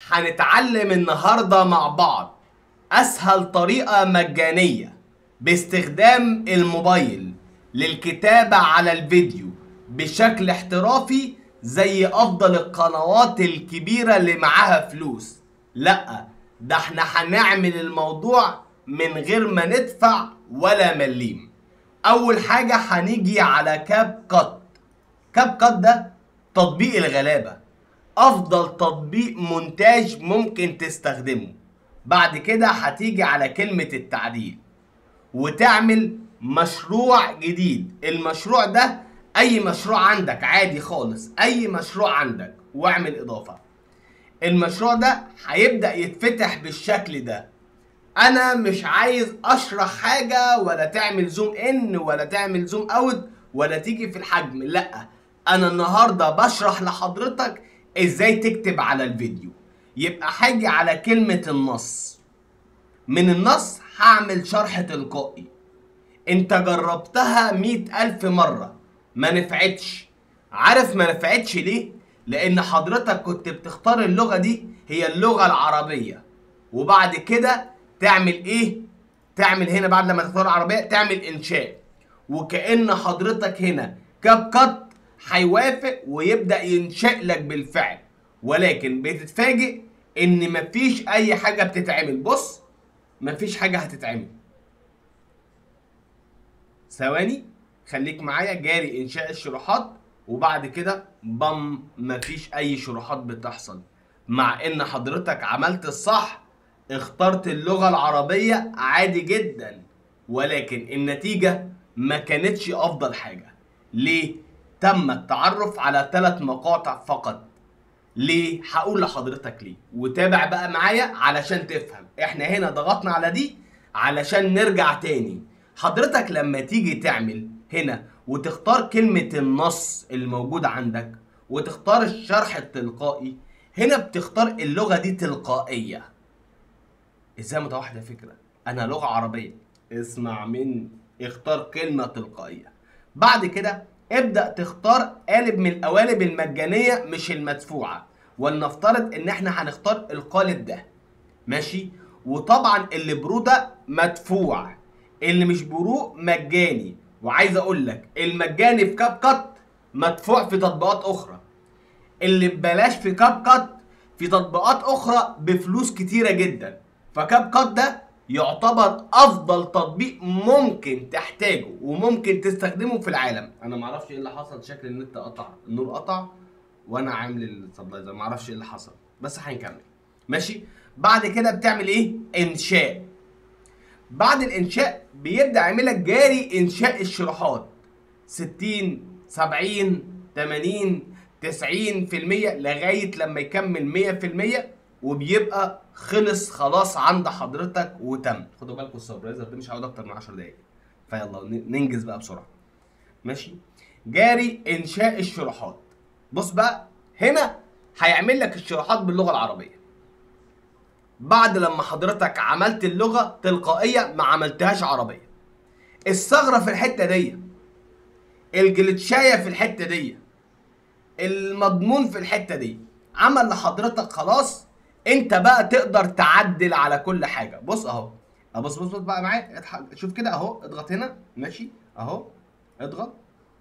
هنتعلم النهارده مع بعض اسهل طريقه مجانيه باستخدام الموبايل للكتابه على الفيديو بشكل احترافي زي افضل القنوات الكبيره اللي معاها فلوس لا ده احنا هنعمل الموضوع من غير ما ندفع ولا مليم اول حاجه هنيجي على كاب كات كاب كات ده تطبيق الغلابه افضل تطبيق مونتاج ممكن تستخدمه بعد كده هتيجي على كلمة التعديل وتعمل مشروع جديد المشروع ده اي مشروع عندك عادي خالص اي مشروع عندك واعمل اضافة المشروع ده هيبدأ يتفتح بالشكل ده انا مش عايز اشرح حاجة ولا تعمل زوم ان ولا تعمل زوم اوت ولا تيجي في الحجم لا انا النهاردة بشرح لحضرتك ازاي تكتب على الفيديو يبقى هاجي على كلمة النص من النص هعمل شرح تلقائي انت جربتها مئة ألف مرة ما نفعتش عارف ما نفعتش ليه؟ لأن حضرتك كنت بتختار اللغة دي هي اللغة العربية وبعد كده تعمل ايه؟ تعمل هنا بعد لما تختار العربية تعمل إنشاء وكأن حضرتك هنا كاب كات هيوافق ويبدأ ينشأ لك بالفعل ولكن بتتفاجئ ان مفيش اي حاجه بتتعمل بص مفيش حاجه هتتعمل ثواني خليك معايا جاري انشاء الشروحات وبعد كده بم مفيش اي شروحات بتحصل مع ان حضرتك عملت الصح اخترت اللغه العربيه عادي جدا ولكن النتيجه ما كانتش افضل حاجه ليه تم التعرف على ثلاث مقاطع فقط ليه؟ هقول لحضرتك ليه وتابع بقى معايا علشان تفهم احنا هنا ضغطنا على دي علشان نرجع تاني حضرتك لما تيجي تعمل هنا وتختار كلمة النص الموجود عندك وتختار الشرح التلقائي هنا بتختار اللغة دي تلقائية ازاي متوحد يا فكرة انا لغة عربية اسمع مني اختار كلمة تلقائية بعد كده ابدأ تختار قالب من القوالب المجانية مش المدفوعة ولنفترض ان احنا هنختار القالب ده ماشي وطبعا اللي برو ده مدفوع اللي مش برو مجاني وعايز اقول لك المجاني في كاب كات مدفوع في تطبيقات اخرى اللي ببلاش في كاب كات في تطبيقات اخرى بفلوس كتيرة جدا فكاب كات ده يعتبر افضل تطبيق ممكن تحتاجه وممكن تستخدمه في العالم انا معرفش ايه اللي حصل شكل النت قطع النور قطع وانا عامل السبلايزر معرفش ايه اللي حصل بس هنكمل ماشي بعد كده بتعمل ايه انشاء بعد الانشاء بيبدا يعمل لك جاري انشاء الشروحات 60 70 80 90% لغايه لما يكمل 100% وبيبقى خلص خلاص عند حضرتك وتم خدوا بالكم السبرايزر ده مش هيقعد اكتر من 10 دقايق فيلا ننجز بقى بسرعه ماشي جاري انشاء الشروحات بص بقى هنا هيعمل لك الشروحات باللغه العربيه بعد لما حضرتك عملت اللغه تلقائيه ما عملتهاش عربيه الثغره في الحته دي الجلتشايه في الحته دي المضمون في الحته دي عمل لحضرتك خلاص انت بقى تقدر تعدل على كل حاجه بص اهو بص بص بص بقى معايا شوف كده اهو اضغط هنا ماشي اهو اضغط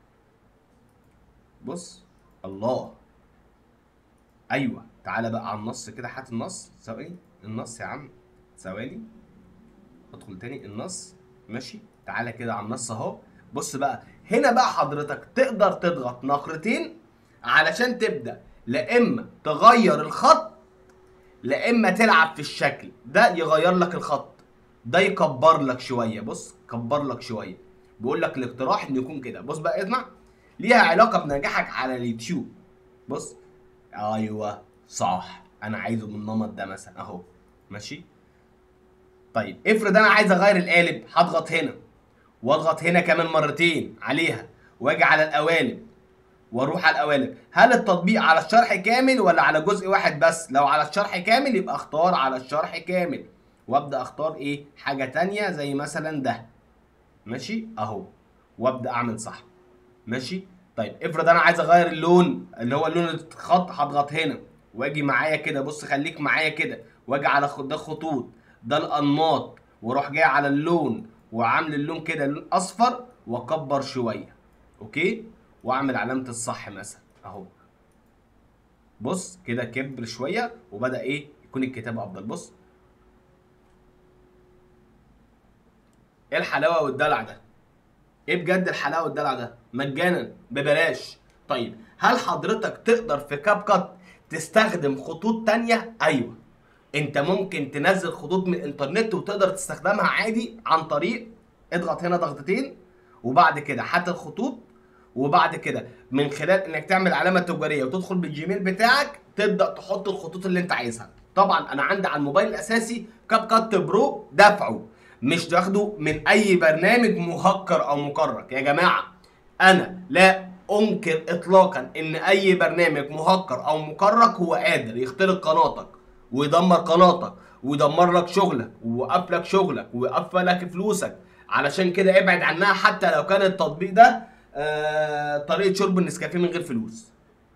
بص الله ايوه تعالى بقى على النص كده هات النص ثواني النص يا عم ثواني ادخل تاني النص ماشي تعالى كده على النص اهو بص بقى هنا بقى حضرتك تقدر تضغط نقرتين علشان تبدا لا اما تغير الخط لا اما تلعب في الشكل ده يغير لك الخط ده يكبر لك شويه بص كبر لك شويه بيقول لك الاقتراح انه يكون كده بص بقى اسمع ليها علاقه بنجاحك على اليوتيوب بص ايوه صح انا عايزه بالنمط ده مثلا اهو ماشي طيب افرض انا عايز اغير القالب هضغط هنا واضغط هنا كمان مرتين عليها واجي على القوالب واروح على القوالب هل التطبيق على الشرح كامل ولا على جزء واحد بس لو على الشرح كامل يبقى اختار على الشرح كامل وابدا اختار ايه حاجه تانية زي مثلا ده ماشي اهو وابدا اعمل صح ماشي طيب افرض انا عايز اغير اللون اللي هو لون الخط هضغط هنا واجي معايا كده بص خليك معايا كده واجي على خد ده خطوط ده الانماط واروح جاي على اللون وعامل اللون كده لون اصفر واكبر شويه اوكي واعمل علامه الصح مثلا اهو بص كده كبر شويه وبدا ايه يكون الكتاب افضل بص ايه الحلاوه والدلع ده ايه بجد الحلاوه والدلع ده مجانا ببلاش طيب هل حضرتك تقدر في كاب كات تستخدم خطوط تانية ايوه انت ممكن تنزل خطوط من الانترنت وتقدر تستخدمها عادي عن طريق اضغط هنا ضغطتين وبعد كده هات الخطوط وبعد كده من خلال انك تعمل علامه تجاريه وتدخل بالجيميل بتاعك تبدا تحط الخطوط اللي انت عايزها طبعا انا عندي على الموبايل الاساسي كاب كات برو دفعه مش تاخده من اي برنامج مهكر او مكرك يا جماعه انا لا انكر اطلاقا ان اي برنامج مهكر او مكرك هو قادر يخترق قناتك ويدمر قناتك ويدمر لك شغلك ويوقف لك شغلك ويوقف لك فلوسك علشان كده ابعد عنها حتى لو كان التطبيق ده آه طريقه شرب النسكافيه من غير فلوس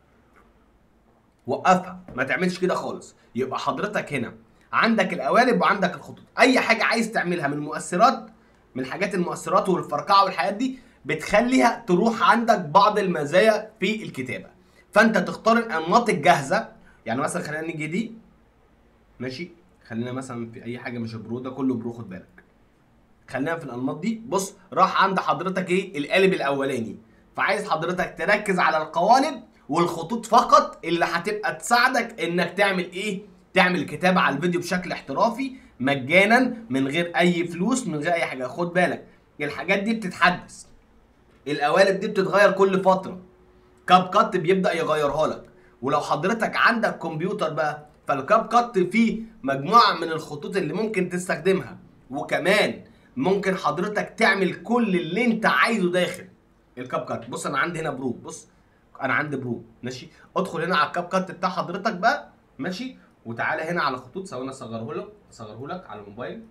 وقفها ما تعملش كده خالص يبقى حضرتك هنا عندك القوالب وعندك الخطوط اي حاجه عايز تعملها من مؤثرات من حاجات المؤثرات والفرقعه والحاجات دي بتخليها تروح عندك بعض المزايا في الكتابه فانت تختار الانماط الجاهزه يعني مثلا خلينا نيجي دي ماشي خلينا مثلا في اي حاجه مش برو ده كله برو خد بالك خلينا في الانماط دي بص راح عند حضرتك ايه القالب الاولاني فعايز حضرتك تركز على القوالب والخطوط فقط اللي هتبقى تساعدك انك تعمل ايه تعمل كتابه على الفيديو بشكل احترافي مجانا من غير اي فلوس من غير اي حاجه خد بالك الحاجات دي بتتحدث القوالب دي بتتغير كل فتره كاب كات بيبدا يغيرها لك ولو حضرتك عندك كمبيوتر بقى فالكاب كات فيه مجموعه من الخطوط اللي ممكن تستخدمها وكمان ممكن حضرتك تعمل كل اللي انت عايزه داخل الكاب كات بص انا عندي هنا برو بص انا عندي برو ماشي ادخل هنا على الكاب كات بتاع حضرتك بقى ماشي وتعالى هنا على خطوط ثواني اصغره لك اصغره لك على الموبايل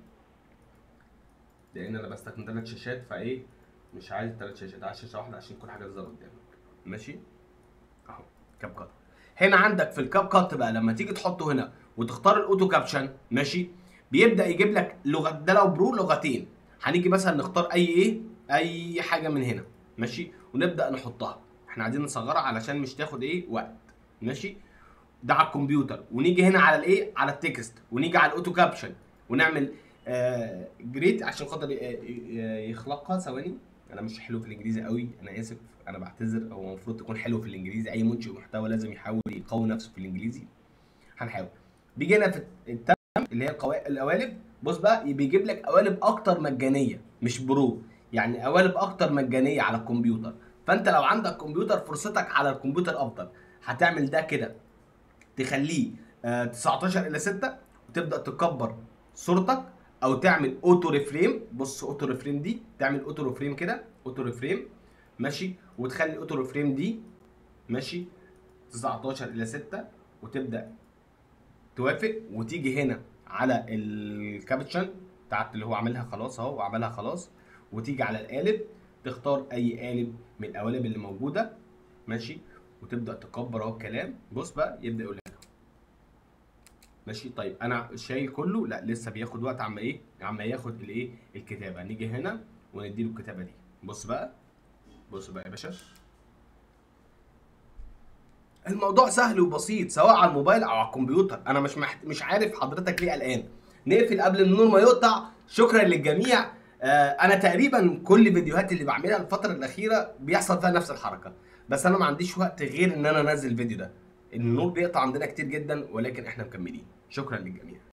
لان انا بستخدم ثلاث شاشات فايه مش عايز ثلاث شاشات عايز شاشه واحده عشان كل حاجه تظهر قدامك ماشي اهو كاب كات هنا عندك في الكاب كات بقى لما تيجي تحطه هنا وتختار الاوتو كابشن ماشي بيبدا يجيب لك لغه ده لو برو لغتين هنيجي مثلا نختار اي ايه اي حاجه من هنا ماشي ونبدا نحطها احنا عايزين نصغرها علشان مش تاخد ايه وقت ماشي ده على الكمبيوتر ونيجي هنا على الايه على التكست ونيجي على الاوتو كابشن ونعمل آه جريد عشان خاطر يخلقها ثواني انا مش حلو في الانجليزي قوي انا اسف انا بعتذر هو المفروض تكون حلو في الانجليزي اي منشئ محتوى لازم يحاول يقوي نفسه في الانجليزي هنحاول بيجي هنا في التم اللي هي القوا... القوالب بص بقى بيجيب لك قوالب اكتر مجانيه مش برو يعني قوالب اكتر مجانيه على الكمبيوتر فانت لو عندك كمبيوتر فرصتك على الكمبيوتر افضل هتعمل ده كده تخليه آه 19 الى 6 وتبدا تكبر صورتك او تعمل اوتو ريفريم بص اوتو ريفريم دي تعمل اوتو ريفريم كده اوتو ريفريم ماشي وتخلي الاوتو ريفريم دي ماشي 19 الى 6 وتبدا توافق وتيجي هنا على الكابتشن بتاعت اللي هو عاملها خلاص اهو وعملها خلاص وتيجي على القالب تختار اي قالب من القوالب اللي موجوده ماشي وتبدا تكبر اهو الكلام بص بقى يبدا يقول لك ماشي طيب انا شايل كله لا لسه بياخد وقت عما ايه عما ياخد الايه الكتابه نيجي هنا ونديله الكتابه دي بص بقى بص بقى يا باشا الموضوع سهل وبسيط سواء على الموبايل او على الكمبيوتر انا مش محت... مش عارف حضرتك ليه قلقان نقفل قبل النور ما يقطع شكرا للجميع آه انا تقريبا كل فيديوهاتي اللي بعملها الفتره الاخيره بيحصل فيها نفس الحركه بس انا ما عنديش وقت غير ان انا انزل الفيديو ده النور بيقطع عندنا كتير جدا ولكن احنا مكملين شكرا للجميع